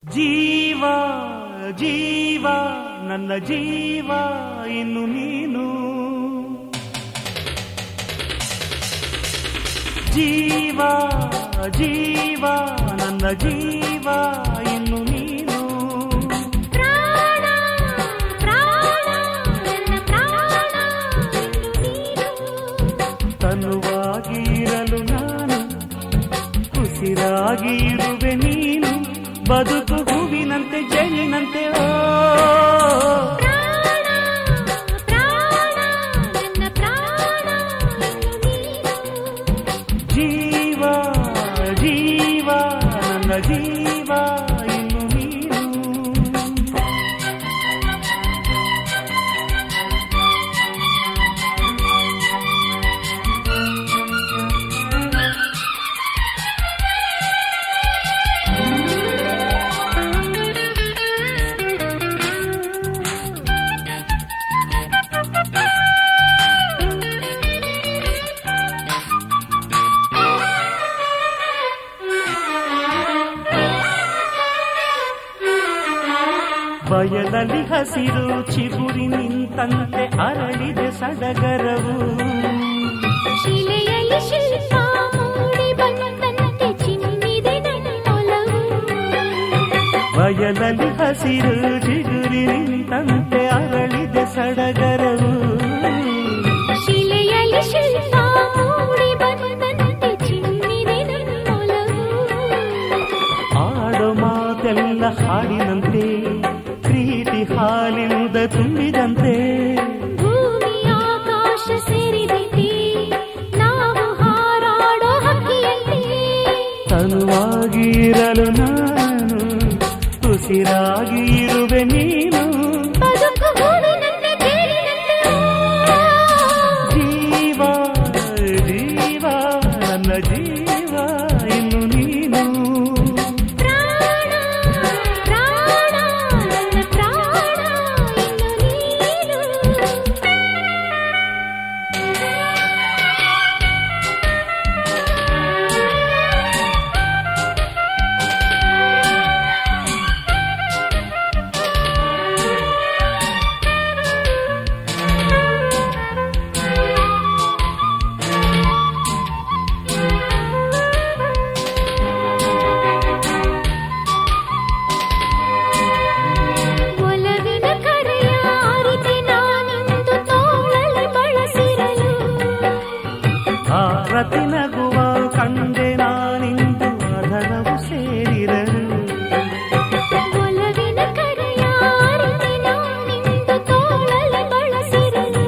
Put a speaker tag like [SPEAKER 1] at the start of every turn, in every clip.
[SPEAKER 1] ಜೀವ ಜೀವ ನನ್ನ ಜೀವ ಇನ್ನು ನೀನು ಜೀವ ಜೀವ ನನ್ನ ಜೀವ ಇನ್ನು ನೀನು
[SPEAKER 2] ಪ್ರಾಣ ಪ್ರಾಣ ನನ್ನ ಪ್ರಾಣ ನೀನು
[SPEAKER 1] ತನುವಾಗಿ ಇರಲು ನಾನು ಉಸಿರಾಗಿ ಇರುವೆ ನೀನು ಬದುಕು ಹೂವಿನಂತೆ ಜೇನಿನಂತೆ ಓ
[SPEAKER 2] ಪ್ರಾಣ ಪ್ರಾಣ ನನ್ನ ಪ್ರಾಣ ನೀನು
[SPEAKER 1] ಜೀವ ಜೀವ ನನ್ನ ಜೀವ ಇನ್ನು ನೀನು ಬಯಲಲ್ಲಿ ಹಸಿರು ಚಿಗುರಿ ನಿಂತಂತೆ ಅರಳಿದೆ ಸಡಗರವು
[SPEAKER 2] ಶಿಲೆಯಲ್ಲಿ ಶಿಲ್ಪ ಮೂಡಿ ಬಂದಂತೆ ಚಿಮ್ಮಿದೆ ನನ್ನೊಲವು
[SPEAKER 1] ಬಯಲಲ್ಲಿ ಹಸಿರು ಚಿಗುರಿ ನಿಂತಂತೆ ಅರಳಿದೆ ಸಡಗರವು
[SPEAKER 2] ಶಿಲೆಯಲ್ಲಿ ಶಿಲ್ಪ ಮೂಡಿ ಬಂದಂತೆ ಚಿಮ್ಮಿದೆ ನನ್ನೊಲವು
[SPEAKER 1] ಆಡೋ ಮಾತೆಲ್ಲ ಹಾಡಿನಂತೆ ಪ್ರೀತಿ ಹಾಲಿಂದ ತುಂಬಿದಂತೆ
[SPEAKER 2] ಭೂಮಿ ಆಕಾಶ ಸೇರಿದಂತೆ ನಾವು ಹಾರಾಡೋ ಹಕ್ಕಿಯಂತೆ
[SPEAKER 1] ತನುವಾಗಿ ಇರಲು ನಾನು ಉಸಿರಾಗಿ ಇರುವೆ ನೀನು
[SPEAKER 2] ಬದುಕು ಹೂವಿನಂತೆ ಬೇರಿನಂತೆ
[SPEAKER 1] ಜೀವ ಜೀವ ನನ್ನ ಜೀವ ಇನ್ನು ನೀನು
[SPEAKER 2] ಪ್ರಾಣ ಪ್ರಾಣ ನನ್ನ ಪ್ರಾಣ ಇನ್ನು ನೀನು ಒಲವಿನ ಕರೆಯ ಅರಿತೆ ನಾನೆಂದು ತೋಳಲಿ ಬಳಸಿರಲು
[SPEAKER 1] ಭಾರತಿ ನಗುವ ಕಂಡೆ ನಾನಿಂದು ಅದರವು ಸೇರಿರಲು
[SPEAKER 2] ಒಲವಿನ ಕರೆಯ ಅರಿತೆ ನಾನೆಂದು ತೋಳಲಿ ಬಳಸಿರಲು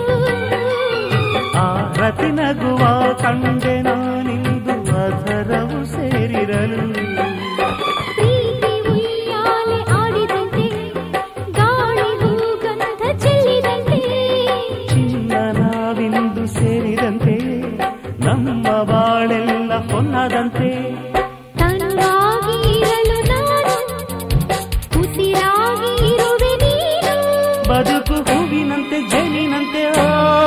[SPEAKER 1] ಭಾರತಿ ನಗುವ ಕಂಡೆ ನಾನಿಂದು ಅದರವು ಸೇರಿರಲು
[SPEAKER 2] ಪ್ರೀತಿ ಉಯ್ಯಾಲೆ ಆಡಿದಂತೆ ಗಾಳಿ ಹೂಗಂಧ ಚೆಲ್ಲಿದಂತೆ
[SPEAKER 1] ಚಿನ್ನ ನಾವಿಂದು ಸೇರಿದಂತೆ ನಮ್ಮ ಬಾಳೆಲ್ಲ ಹೊನ್ನದಂತೆ
[SPEAKER 2] ತನುವಾಗಿ ಇರಲು ನಾನು ಉಸಿರಾಗಿ ಇರುವೆ ನೀನು
[SPEAKER 1] ಬದುಕು ಹೂವಿನಂತೆ ಜೇನಿನಂತೆ ಓ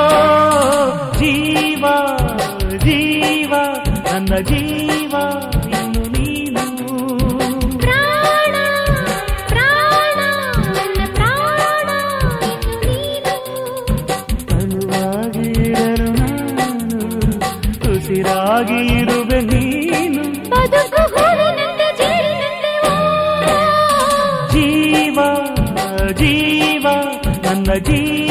[SPEAKER 1] ಜೀವ ಜೀವ ನನ್ನ ಜೀವ ಇನ್ನು ನೀನು
[SPEAKER 2] ಪ್ರಾಣ ಪ್ರಾಣ ನನ್ನ ಪ್ರಾಣ ಇನ್ನು ನೀನು
[SPEAKER 1] ತನುವಾಗಿ ಇರಲು ನಾನು ಉಸಿರಾಗಿ ಇರುವೆ ನೀನು
[SPEAKER 2] ಬದುಕು ಹೂವಿನಂತೆ ಜೇನಿನಂತೆ ಓ
[SPEAKER 1] ಜೀವ ಜೀವ ನನ್ನ ಜೀವ